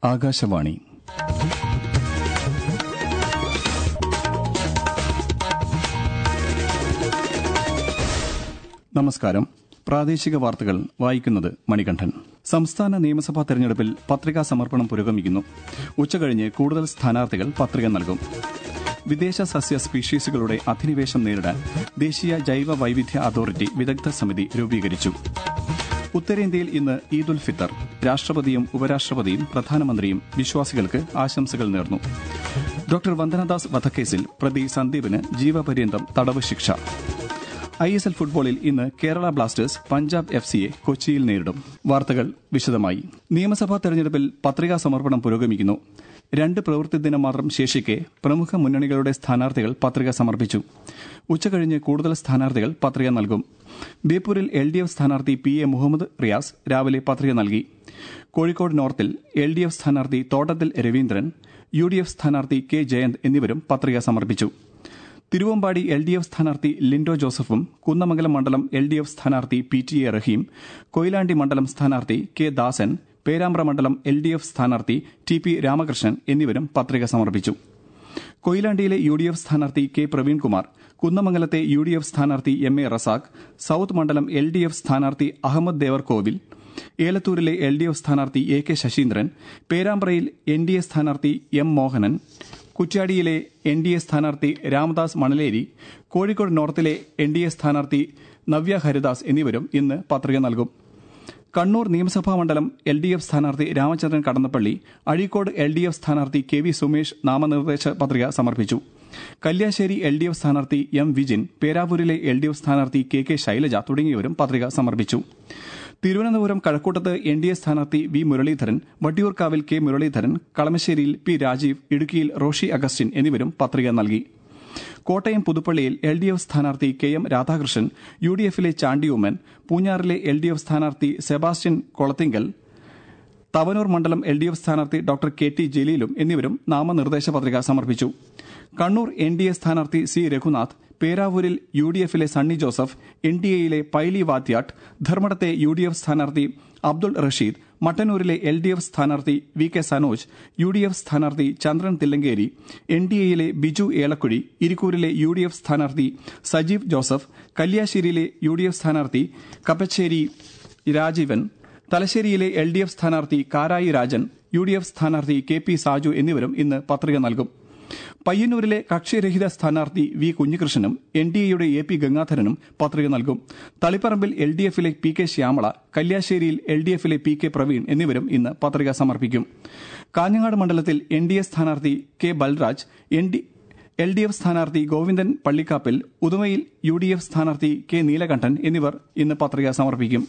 ആകാശവാണി നമസ്കാരം പ്രാദേശിക വാർത്തകൾ വായിക്കുന്നത് മണികണ്ഠൻ സംസ്ഥാന നിയമസഭാ തെരഞ്ഞെടുപ്പിൽ പത്രികാ സമർപ്പണം പുരോഗമിക്കുന്നു ഉച്ചകഴിഞ്ഞ് കൂടുതൽ സ്ഥാനാർത്ഥികൾ പത്രിക നൽകും വിദേശ സസ്യ സ്പീഷീസുകളുടെ അധിനിവേശം നേരിടാൻ ദേശീയ ജൈവ വൈവിധ്യ അതോറിറ്റി വിദഗ്ധ സമിതി രൂപീകരിച്ചു ഉത്തരേന്ത്യയിൽ ഇന്ന് ഈദ് ഉൽ ഫിത്തർ രാഷ്ട്രപതിയും ഉപരാഷ്ട്രപതിയും പ്രധാനമന്ത്രിയും വിശ്വാസികൾക്ക് ആശംസകൾ നേർന്നു ഡോക്ടർ വന്ദനദാസ് വധക്കേസിൽ പ്രതി സന്ദീപിന് ജീവപര്യന്തം തടവ് ശിക്ഷ ഐ എസ് എൽ ഫുട്ബോളിൽ ഇന്ന് കേരള ബ്ലാസ്റ്റേഴ്സ് പഞ്ചാബ് എഫ് സിയെ കൊച്ചിയിൽ നേരിടും വാർത്തകൾ വിശദമായി നിയമസഭാ തെരഞ്ഞെടുപ്പിൽ പത്രികാ സമർപ്പണം പുരോഗമിക്കുന്നു രണ്ട് പ്രവൃത്തി ദിനം മാത്രം ശേഷിക്കെ പ്രമുഖ മുന്നണികളുടെ സ്ഥാനാർത്ഥികൾ പത്രിക സമർപ്പിച്ചു ഉച്ചകഴിഞ്ഞ് കൂടുതൽ സ്ഥാനാർത്ഥികൾ പത്രിക നൽകും ബേപ്പൂരിൽ എൽ ഡി എഫ് സ്ഥാനാർത്ഥി പി എ മുഹമ്മദ് റിയാസ് രാവിലെ പത്രിക നൽകി കോഴിക്കോട് നോർത്തിൽ എൽ ഡി എഫ് സ്ഥാനാർത്ഥി Thottathil Ravindran U D F സ്ഥാനാർത്ഥി കെ ജയന്ത് എന്നിവരും പത്രിക സമർപ്പിച്ചു തിരുവമ്പാടി എൽ ഡി എഫ് സ്ഥാനാർത്ഥി ലിൻഡോ ജോസഫും കുന്നമംഗലം മണ്ഡലം എൽ ഡി എഫ് സ്ഥാനാർത്ഥി P T A Rahim Koyilandy മണ്ഡലം സ്ഥാനാർത്ഥി കെ ദാസൻ പേരാമ്പ്ര മണ്ഡലം എൽ ഡി എഫ് സ്ഥാനാർത്ഥി ടി പി രാമകൃഷ്ണൻ എന്നിവരും പത്രിക സമർപ്പിച്ചു കൊയിലാണ്ടിയിലെ യു ഡി എഫ് സ്ഥാനാർത്ഥി കെ പ്രവീൺകുമാർ കുന്നമംഗലത്തെ യു ഡി എഫ് സ്ഥാനാർത്ഥി എം എ റസാഖ് സൌത്ത് മണ്ഡലം എൽ ഡി എഫ് സ്ഥാനാർത്ഥി അഹമ്മദ് ദേവർകോവിൽ ഏലത്തൂരിലെ എൽ ഡി എഫ് സ്ഥാനാർത്ഥി എ കെ ശശീന്ദ്രൻ പേരാമ്പ്രയിൽ എൻ ഡി എ സ്ഥാനാർത്ഥി എം മോഹനൻ കുറ്റ്യാടിയിലെ എൻ ഡി എ സ്ഥാനാർത്ഥി രാമദാസ് മണലേരി കോഴിക്കോട് നോർത്തിലെ എൻ ഡി എ സ്ഥാനാർത്ഥി നവ്യ ഹരിദാസ് എന്നിവരും ഇന്ന് പത്രിക നൽകും കണ്ണൂർ നിയമസഭാ മണ്ഡലം എൽ ഡി എഫ് സ്ഥാനാർത്ഥി Ramachandran Kadannappally Azhikode L D F സ്ഥാനാർത്ഥി കെ വി സുമേഷ് നാമനിർദ്ദേശ പത്രിക സമർപ്പിച്ചു കല്യാശ്ശേരി എൽ ഡി എഫ് സ്ഥാനാർത്ഥി എം വിജിൻ പേരാവൂരിലെ എൽ ഡി എഫ് സ്ഥാനാർത്ഥി കെ കെ ശൈലജ തുടങ്ങിയവരും പത്രിക സമർപ്പിച്ചു തിരുവനന്തപുരം കഴക്കൂട്ടത്ത് എൻ ഡി എ സ്ഥാനാർത്ഥി വി മുരളീധരൻ വട്ടിയൂർക്കാവിൽ കെ മുരളീധരൻ കളമശ്ശേരിയിൽ പി രാജീവ് ഇടുക്കിയിൽ റോഷി അഗസ്റ്റിൻ എന്നിവരും പത്രിക നൽകി കോട്ടയം പുതുപ്പള്ളിയിൽ എൽ ഡി എഫ് സ്ഥാനാർത്ഥി K M Radhakrishnan U D എഫിലെ ചാണ്ടിയൂമൻ പൂഞ്ഞാറിലെ എൽ ഡി എഫ് സ്ഥാനാർത്ഥി സെബാസ്റ്റ്യൻ കൊളത്തിങ്കൽ തവനൂർ മണ്ഡലം എൽ ഡി എഫ് സ്ഥാനാർത്ഥി ഡോക്ടർ കെ ടി ജലീലും എന്നിവരും നാമനിർദ്ദേശ പത്രിക സമർപ്പിച്ചു കണ്ണൂർ എൻ ഡി എ സ്ഥാനാർത്ഥി സി രഘുനാഥ് പേരാവൂരിൽ യു ഡി എഫിലെ സണ്ണി ജോസഫ് എൻ ഡി എയിലെ പൈലി വാത്യാട്ട് ധർമ്മടത്തെ യു ഡി എഫ് സ്ഥാനാർത്ഥി അബ്ദുൾ റഷീദ് മട്ടന്നൂരിലെ എൽ ഡി എഫ് സ്ഥാനാർത്ഥി V K Sanoj U D F സ്ഥാനാർത്ഥി ചന്ദ്രൻ തില്ലങ്കേരി എൻ ഡി എയിലെ ബിജു ഏലക്കുഴി ഇരിക്കൂരിലെ യു ഡി എഫ് സ്ഥാനാർത്ഥി Sajeev Joseph കല്യാശ്ശേരിയിലെ U D F സ്ഥാനാർത്ഥി കപ്പച്ചേരി രാജീവൻ തലശ്ശേരിയിലെ എൽ ഡി എഫ് സ്ഥാനാർത്ഥി Karayi Rajan U D F സ്ഥാനാർത്ഥി കെ പി സാജു എന്നിവരും ഇന്ന് പത്രിക നൽകും പയ്യന്നൂരിലെ കക്ഷിരഹിത സ്ഥാനാർത്ഥി വി കുഞ്ഞികൃഷ്ണനും എൻ ഡി എയുടെ എ പി ഗംഗാധരനും പത്രിക നൽകും തളിപ്പറമ്പിൽ എൽ ഡി എഫിലെ പി കെ ശ്യാമള കല്യാശ്ശേരിയിൽ എൽ ഡി എഫിലെ പി കെ പ്രവീൺ എന്നിവരും ഇന്ന് പത്രിക സമർപ്പിക്കും കാഞ്ഞങ്ങാട് മണ്ഡലത്തിൽ എൻ ഡി എ സ്ഥാനാർത്ഥി K Balraj N D L D F സ്ഥാനാർത്ഥി ഗോവിന്ദൻ പള്ളിക്കാപ്പിൽ ഉദുമയിൽ യു ഡി എഫ് സ്ഥാനാർത്ഥി കെ നീലകണ്ഠൻ എന്നിവർ ഇന്ന് പത്രിക സമർപ്പിക്കും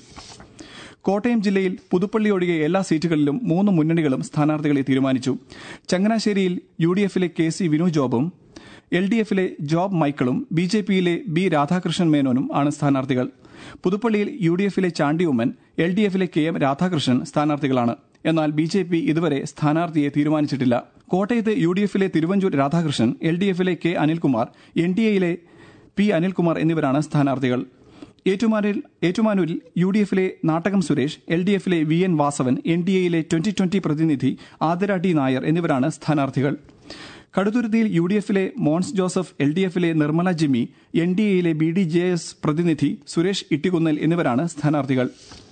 കോട്ടയം ജില്ലയിൽ പുതുപ്പള്ളി ഒഴികെ എല്ലാ സീറ്റുകളിലും മൂന്ന് മുന്നണികളും സ്ഥാനാർത്ഥികളെ തീരുമാനിച്ചു ചങ്ങനാശ്ശേരിയിൽ യു ഡി എഫിലെ കെ സി വിനു ജോബും എൽ ഡി എഫിലെ ജോബ് മൈക്കിളും ബി ജെ പിയിലെ ബി രാധാകൃഷ്ണൻ മേനോനും ആണ് സ്ഥാനാർത്ഥികൾ പുതുപ്പള്ളിയിൽ യു ഡി എഫിലെ ചാണ്ടി ഉമ്മൻ എൽ ഡി എഫിലെ കെ എം രാധാകൃഷ്ണൻ സ്ഥാനാർത്ഥികളാണ് എന്നാൽ ബി ജെ പി ഇതുവരെ സ്ഥാനാർത്ഥിയെ തീരുമാനിച്ചിട്ടില്ല കോട്ടയത്ത് യു ഡി എഫിലെ തിരുവഞ്ചൂർ രാധാകൃഷ്ണൻ എൽ ഡി എഫിലെ കെ അനിൽകുമാർ എൻ ഡി എയിലെ പി അനിൽകുമാർ എന്നിവരാണ് സ്ഥാനാർത്ഥികൾ ഏറ്റുമാനൂരിൽ ഏറ്റുമാനൂരിൽ യു ഡി എഫിലെ നാട്ടകം സുരേഷ് എൽ ഡി എഫിലെ V N Vasavan N D എയിലെ ട്വന്റി ട്വന്റി പ്രതിനിധി ആതിര ടി നായർ എന്നിവരാണ് സ്ഥാനാർത്ഥികൾ കടുത്തുരുത്തിയിൽ യു ഡി എഫിലെ മോൻസ് ജോസഫ് എൽ ഡി എഫിലെ നിർമ്മല ജിമ്മി എൻ ഡി എയിലെ ബി ഡി ജെ എസ് പ്രതിനിധി സുരേഷ് ഇട്ടികുന്നൽ എന്നിവരാണ് സ്ഥാനാർത്ഥികൾ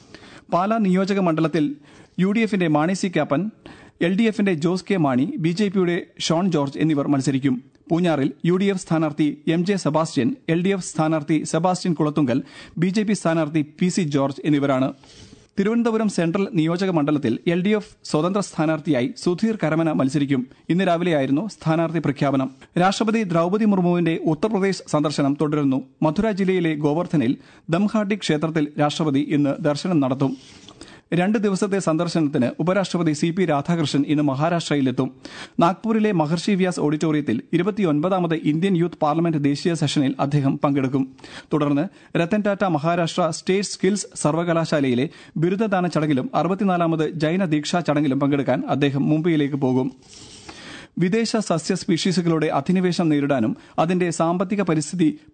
പാലാ നിയോജക മണ്ഡലത്തിൽ യു ഡി എഫിന്റെ Mani C Kappan L D എഫിന്റെ Jose K Mani B J പിയുടെ ഷോൺ ജോർജ് എന്നിവർ മത്സരിക്കും പൂഞ്ഞാറിൽ യു ഡി എഫ് സ്ഥാനാർത്ഥി M J Sebastian L D F സ്ഥാനാർത്ഥി Sebastian Kulathunkal B J P സ്ഥാനാർത്ഥി പി സി ജോർജ് എന്നിവരാണ് തിരുവനന്തപുരം സെൻട്രൽ നിയോജക മണ്ഡലത്തിൽ എൽ ഡി എഫ് സ്വതന്ത്ര സ്ഥാനാർത്ഥിയായി സുധീർ കരമന മത്സരിക്കും ഇന്ന് രാവിലെയായിരുന്നു സ്ഥാനാർത്ഥി പ്രഖ്യാപനം രാഷ്ട്രപതി ദ്രൌപതി മുർമുവിന്റെ ഉത്തർപ്രദേശ് സന്ദർശനം തുടരുന്നു മധുര ജില്ലയിലെ ഗോവർദ്ധനിൽ ദംഹാട്ടി ക്ഷേത്രത്തിൽ രാഷ്ട്രപതി ഇന്ന് ദർശനം നടത്തും രണ്ട് ദിവസത്തെ സന്ദർശനത്തിന് ഉപരാഷ്ട്രപതി സി പി രാധാകൃഷ്ണൻ ഇന്ന് മഹാരാഷ്ട്രയിലെത്തും നാഗ്പൂരിലെ മഹർഷി വ്യാസ് ഓഡിറ്റോറിയത്തിൽ ഇരുപത്തിയൊൻപതാമത് ഇന്ത്യൻ യൂത്ത് പാർലമെന്റ് ദേശീയ സെഷനിൽ അദ്ദേഹം പങ്കെടുക്കും തുടർന്ന് രത്തൻ ടാറ്റ മഹാരാഷ്ട്ര സ്റ്റേറ്റ് സ്കിൽസ് സർവകലാശാലയിലെ ബിരുദദാന ചടങ്ങിലും അറുപത്തിനാലാമത് ജൈന ദീക്ഷാ ചടങ്ങിലും പങ്കെടുക്കാൻ അദ്ദേഹം മുംബൈയിലേക്ക് പോകും വിദേശ സസ്യ സ്പീഷീസുകളുടെ അധിനിവേശം നേരിടാനും അതിന്റെ സാമ്പത്തിക പരിസ്ഥിതി പര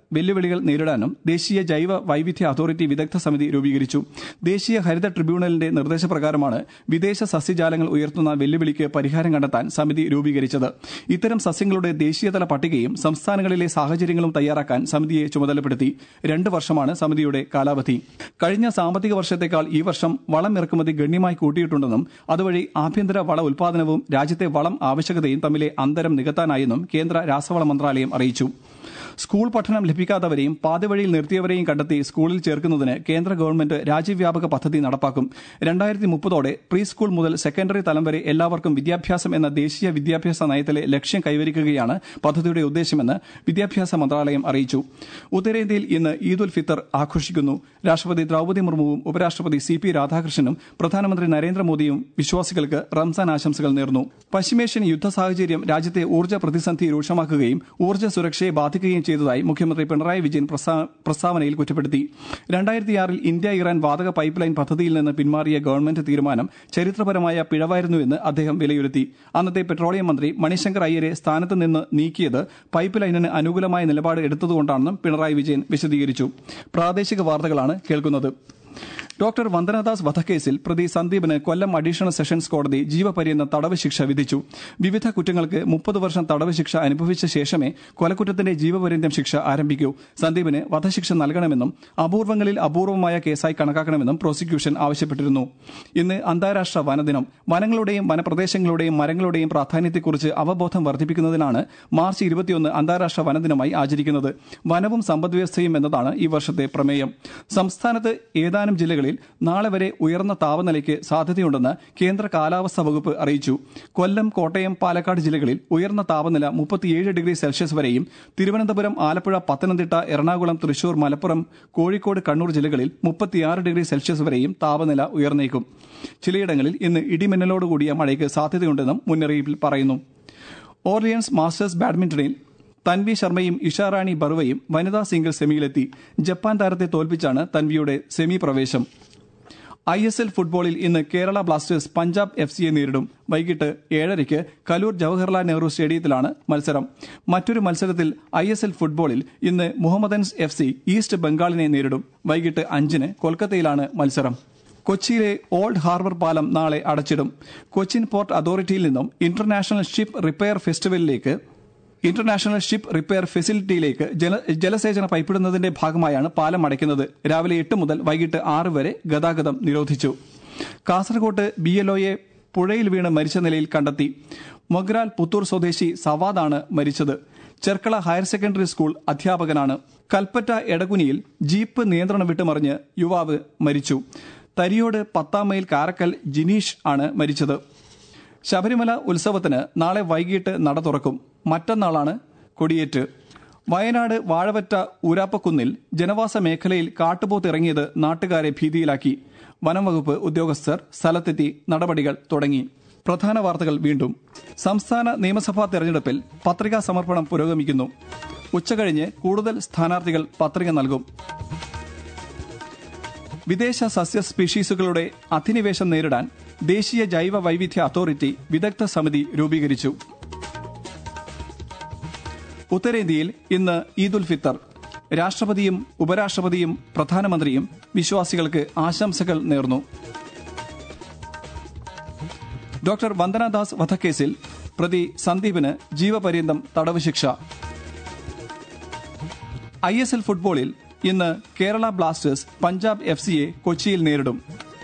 വെല്ലുവിളികൾ നേരിടാനും ദേശീയ ജൈവ വൈവിധ്യ അതോറിറ്റി വിദഗ്ധ സമിതി രൂപീകരിച്ചു ദേശീയ ഹരിത ട്രിബ്യൂണലിന്റെ നിർദ്ദേശപ്രകാരമാണ് വിദേശ സസ്യജാലങ്ങൾ ഉയർത്തുന്ന വെല്ലുവിളിക്ക് പരിഹാരം കണ്ടെത്താൻ സമിതി രൂപീകരിച്ചത് ഇത്തരം സസ്യങ്ങളുടെ ദേശീയതല പട്ടികയും സംസ്ഥാനങ്ങളിലെ സാഹചര്യങ്ങളും തയ്യാറാക്കാൻ സമിതിയെ ചുമതലപ്പെടുത്തി രണ്ട് വർഷമാണ് സമിതിയുടെ കാലാവധി കഴിഞ്ഞ സാമ്പത്തിക വർഷത്തേക്കാൾ ഈ വർഷം വളം ഇറക്കുമതി ഗണ്യമായി കൂട്ടിയിട്ടുണ്ടെന്നും അതുവഴി ആഭ്യന്തര വള ഉൽപാദനവും രാജ്യത്തെ വളം ആവശ്യകതയും തമ്മിലെ അന്തരം നികത്താനായെന്നും കേന്ദ്ര രാസവള മന്ത്രാലയം അറിയിച്ചു സ്കൂൾ പഠനം ലഭിക്കാത്തവരെയും പാതിവഴിയിൽ നിർത്തിയവരെയും കണ്ടെത്തി സ്കൂളിൽ ചേർക്കുന്നതിന് കേന്ദ്ര ഗവൺമെന്റ് രാജ്യവ്യാപക പദ്ധതി നടപ്പാക്കും രണ്ടായിരത്തി മുപ്പതോടെ പ്രീ സ്കൂൾ മുതൽ സെക്കൻഡറി തലം വരെ എല്ലാവർക്കും വിദ്യാഭ്യാസം എന്ന ദേശീയ വിദ്യാഭ്യാസ നയത്തിലെ ലക്ഷ്യം കൈവരിക്കുകയാണ് പദ്ധതിയുടെ ഉദ്ദേശമെന്ന് വിദ്യാഭ്യാസ മന്ത്രാലയം അറിയിച്ചു ഉത്തരേന്ത്യയിൽ ഇന്ന് ഈദ് ഉൽ ഫിത്തർ ആഘോഷിക്കുന്നു രാഷ്ട്രപതി ദ്രൌപദി മുർമുവും ഉപരാഷ്ട്രപതി സി പി രാധാകൃഷ്ണനും പ്രധാനമന്ത്രി നരേന്ദ്രമോദിയും വിശ്വാസികൾക്ക് റംസാൻ ആശംസകൾ നേർന്നു പശ്ചിമേഷ്യൻ യുദ്ധ സാഹചര്യം രാജ്യത്തെ ഊർജ്ജ പ്രതിസന്ധി രൂക്ഷമാക്കുകയും ഊർജ്ജ സുരക്ഷയെ ബാധിക്കുകയും ചെയ്തതായി മുഖ്യമന്ത്രി പിണറായി വിജയൻ പ്രസ്താവനയിൽ കുറ്റപ്പെടുത്തി രണ്ടായിരത്തിയാറിൽ ഇന്ത്യ ഇറാൻ വാതക പൈപ്പ് ലൈൻ പദ്ധതിയിൽ നിന്ന് പിന്മാറിയ ഗവൺമെന്റ് തീരുമാനം ചരിത്രപരമായ പിഴവായിരുന്നുവെന്ന് അദ്ദേഹം വിലയിരുത്തി അന്നത്തെ പെട്രോളിയം മന്ത്രി മണിശങ്കർ അയ്യരെ സ്ഥാനത്ത് നിന്ന് നീക്കിയത് പൈപ്പ് ലൈനിന് അനുകൂലമായ നിലപാട് എടുത്തതുകൊണ്ടാണെന്നും പിണറായി വിജയൻ വിശദീകരിച്ചു പ്രാദേശിക വാർത്തകളാണ് കേൾക്കുന്നത് ഡോക്ടർ വന്ദനദാസ് വധക്കേസിൽ പ്രതി സന്ദീപിന് കൊല്ലം അഡീഷണൽ സെഷൻസ് കോടതി ജീവപര്യന്ത തടവ് ശിക്ഷ വിധിച്ചു വിവിധ കുറ്റങ്ങൾക്ക് മുപ്പത് വർഷം തടവ് ശിക്ഷ അനുഭവിച്ച ശേഷമേ കൊലക്കുറ്റത്തിന്റെ ജീവപര്യന്തം ശിക്ഷ ആരംഭിക്കൂ സന്ദീപിന് വധശിക്ഷ നൽകണമെന്നും അപൂർവങ്ങളിൽ അപൂർവമായ കേസായി കണക്കാക്കണമെന്നും പ്രോസിക്യൂഷൻ ആവശ്യപ്പെട്ടിരുന്നു ഇന്ന് അന്താരാഷ്ട്ര വനദിനം വനങ്ങളുടെയും വനപ്രദേശങ്ങളുടെയും മരങ്ങളുടെയും പ്രാധാന്യത്തെക്കുറിച്ച് അവബോധം വർദ്ധിപ്പിക്കുന്നതിനാണ് മാർച്ച് ഇരുപത്തിയൊന്ന് അന്താരാഷ്ട്ര വനദിനമായി ആചരിക്കുന്നത് വനവും സമ്പദ്വ്യവസ്ഥയും എന്നതാണ് ഈ വർഷത്തെ പ്രമേയം സംസ്ഥാനത്ത് ഏതാനും ജില്ലകളിൽ നാളെ വരെ ഉയർന്ന താപനിലയ്ക്ക് സാധ്യതയുണ്ടെന്ന് കേന്ദ്ര കാലാവസ്ഥാ വകുപ്പ് അറിയിച്ചു കൊല്ലം കോട്ടയം പാലക്കാട് ജില്ലകളിൽ ഉയർന്ന താപനില മുപ്പത്തിയേഴ് ഡിഗ്രി സെൽഷ്യസ് വരെയും തിരുവനന്തപുരം ആലപ്പുഴ പത്തനംതിട്ട എറണാകുളം തൃശൂർ മലപ്പുറം കോഴിക്കോട് കണ്ണൂർ ജില്ലകളിൽ മുപ്പത്തിയാറ് ഡിഗ്രി സെൽഷ്യസ് വരെയും താപനില ഉയർന്നേക്കും ചിലയിടങ്ങളിൽ ഇന്ന് ഇടിമിന്നലോടുകൂടിയ മഴയ്ക്ക് സാധ്യതയുണ്ടെന്നും മുന്നറിയിപ്പിൽ പറയുന്നു ഓർലിയൻസ് മാസ്റ്റേഴ്സ് ബാഡ്മിന്റണിൽ തൻവി ശർമ്മയും ഇഷാറാണി ബറുവയും വനിതാ സിംഗിൾസ് സെമിയിലെത്തി ജപ്പാൻ താരത്തെ തോൽപ്പിച്ചാണ് തൻവിയുടെ സെമി പ്രവേശം ഐ എസ് എൽ ഫുട്ബോളിൽ ഇന്ന് കേരള ബ്ലാസ്റ്റേഴ്സ് പഞ്ചാബ് എഫ് സിയെ നേരിടും വൈകിട്ട് ഏഴരയ്ക്ക് കലൂർ ജവഹർലാൽ നെഹ്റു സ്റ്റേഡിയത്തിലാണ് മത്സരം മറ്റൊരു മത്സരത്തിൽ ഐ എസ് എൽ ഫുട്ബോളിൽ ഇന്ന് മുഹമ്മദൻസ് എഫ് സി ഈസ്റ്റ് ബംഗാളിനെ നേരിടും വൈകിട്ട് അഞ്ചിന് കൊൽക്കത്തയിലാണ് മത്സരം കൊച്ചിയിലെ ഓൾഡ് ഹാർബർ പാലം നാളെ അടച്ചിടും കൊച്ചിൻ പോർട്ട് അതോറിറ്റിയിൽ നിന്നും ഇന്റർനാഷണൽ ഷിപ്പ് റിപ്പയർ ഫെസ്റ്റിവലിലേക്ക് ഇന്റർനാഷണൽ ഷിപ്പ് റിപ്പയർ ഫെസിലിറ്റിയിലേക്ക് ജല ജലസേചന പൈപ്പിടുന്നതിന്റെ ഭാഗമായാണ് പാലം അടയ്ക്കുന്നത് രാവിലെ എട്ട് മുതൽ വൈകിട്ട് ആറ് വരെ ഗതാഗതം നിരോധിച്ചു കാസർകോട്ട് ബി എൽഒയെ പുഴയിൽ വീണ് മരിച്ച നിലയിൽ കണ്ടെത്തി മൊഗ്രാൽ പുത്തൂർ സ്വദേശി സവാദാണ് മരിച്ചത് ചെർക്കള ഹയർ സെക്കൻഡറി സ്കൂൾ അധ്യാപകനാണ് കൽപ്പറ്റ എടകുനിയിൽ ജീപ്പ് നിയന്ത്രണം വിട്ടുമറിഞ്ഞ് യുവാവ് മരിച്ചു തരിയോട് പത്താം മൈൽ കാരക്കൽ ജിനീഷ് ആണ് മരിച്ചത് ശബരിമല ഉത്സവത്തിന് നാളെ വൈകിട്ട് നട തുറക്കും മറ്റന്നാളാണ് കൊടിയേറ്റ് വയനാട് വാഴവറ്റ ഊരാപ്പക്കുന്നിൽ ജനവാസ മേഖലയിൽ കാട്ടുപോത്ത് ഇറങ്ങിയത് നാട്ടുകാരെ ഭീതിയിലാക്കി വനം വകുപ്പ് ഉദ്യോഗസ്ഥർ സ്ഥലത്തെത്തി നടപടികൾ തുടങ്ങി പ്രധാന വാർത്തകൾ വീണ്ടും സംസ്ഥാന നിയമസഭാ തെരഞ്ഞെടുപ്പിൽ പത്രികാ സമർപ്പണം പുരോഗമിക്കുന്നു ഉച്ചകഴിഞ്ഞ് കൂടുതൽ സ്ഥാനാർത്ഥികൾ പത്രിക നൽകും വിദേശ സസ്യ സ്പീഷീസുകളുടെ അധിനിവേശം നേരിടാൻ ദേശീയ ജൈവ വൈവിധ്യ അതോറിറ്റി വിദഗ്ധ സമിതി രൂപീകരിച്ചു ഉത്തരേന്ത്യയിൽ ഇന്ന് ഈദ് ഉൽ ഫിത്തർ രാഷ്ട്രപതിയും ഉപരാഷ്ട്രപതിയും പ്രധാനമന്ത്രിയും വിശ്വാസികൾക്ക് ആശംസകൾ നേർന്നു ഡോക്ടർ വന്ദനദാസ് വധക്കേസിൽ പ്രതി സന്ദീപിന് ജീവപര്യന്തം തടവ് ശിക്ഷ ഐ എസ് എൽ ഫുട്ബോളിൽ ഇന്ന് കേരള ബ്ലാസ്റ്റേഴ്സ് പഞ്ചാബ് എഫ് സിയെ കൊച്ചിയിൽ നേരിടും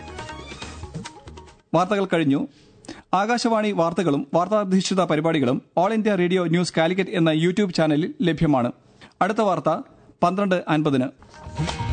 വാർത്തകൾ കഴിഞ്ഞു ആകാശവാണി വാർത്തകളും വാർത്താധിഷ്ഠിത പരിപാടികളും all India radio news Calicut എന്ന യൂട്യൂബ് ചാനലിൽ ലഭ്യമാണ് അടുത്ത വാർത്ത പന്ത്രണ്ട് അൻപതിന്